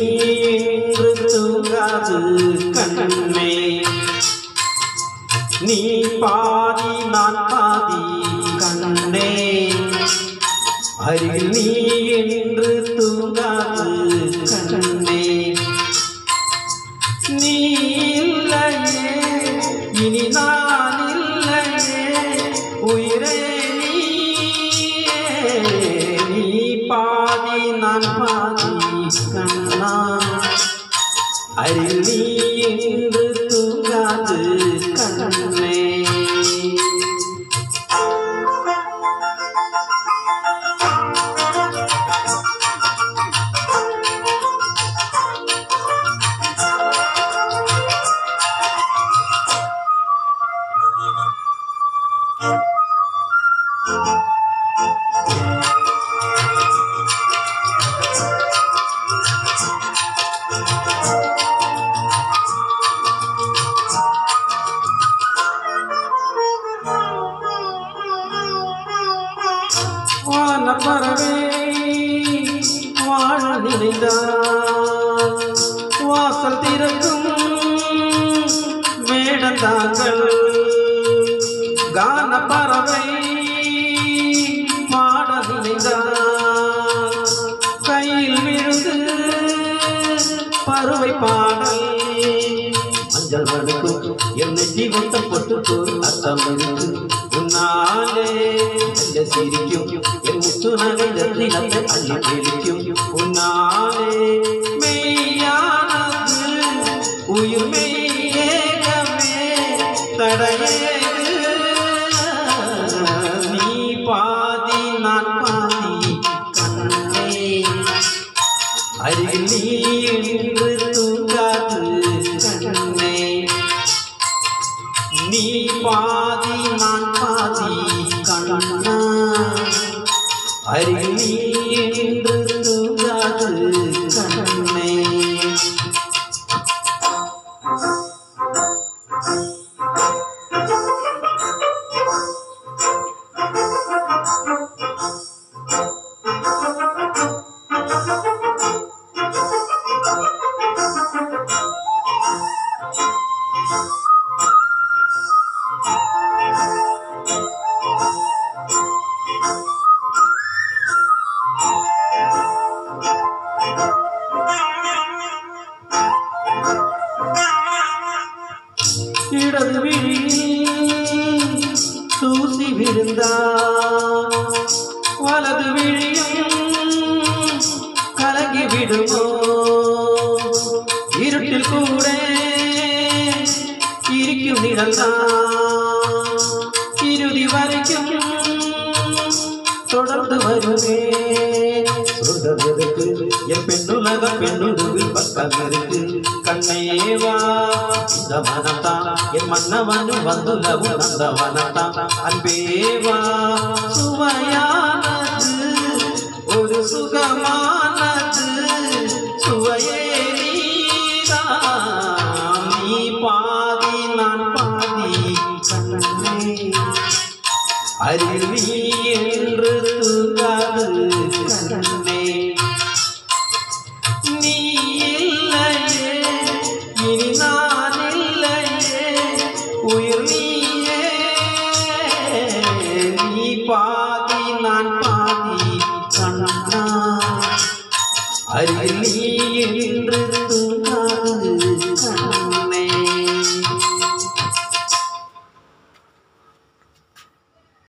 இன்று தூங்காது கண்ணே நீ பாதி நான் பாதி கண்ணே அருகில் நீ என்று தூங்காது கண்ணே நீ இல்லையே இனி நான் இல்லையே உயிரே நீயே. நீ பாதி நான் பாதி கண்ணா அருகில் நீ என்று தூங்காது கண்ணே வான பறவை வாழ நினைந்தார் வாசல் திறக்கும் வேடந்தாங்கள் கான பறவை பாட நினைந்தார் கையில் விழுந்து பருவை பாடல் மஞ்சள் வடுக்கும் என்னை ஜீவத்த பொட்டுக்கு அர்த்தம் இருக்கு உன்னாலே மெல்ல சிரிக்கும் என் முத்து நகை ரத்தினத்தை அள்ளி பிடிக்கும் உன்னாலே மெய்யானது உயிர் மெய்யேகமே தடையேது நீ பாதி நான் பாதி கண்ணே அருகில் நீ என்று தூங்காது கண்ணே நீ பாதி நான் பாதி கண்ணா அருகில் நீ என்று தூங்காது கண்ணே இடது விழியில் தூசி விழுந்தார் வலது விழியும் கலங்கி விடுமோ இருட்டில் கூட இருக்கும் நிழல்தான் இறுதி வரைக்கும் தொடர்ந்து வருவேன் சொல்றதற்கு என் பெண்ணுலக பெண்ணுலகில் பக்கம் இருக்கு கண்ணேவா இந்த மனத்தான் என் மன்னவனும் வந்துலவும் அந்த மனத்தான் அன்பேவா சுவையானது ஒரு சுகமானது சுவையே நீதான். நீ பாதி நான் பாதி கண்ணே அருகில் நீ என்று தூங்காது கண்ணே நீ இல்லையே இனி நான் இல்லையே உயிர் நீயே நீ பாதி நான் பாதி கண்ணா அருகில் நீ என்று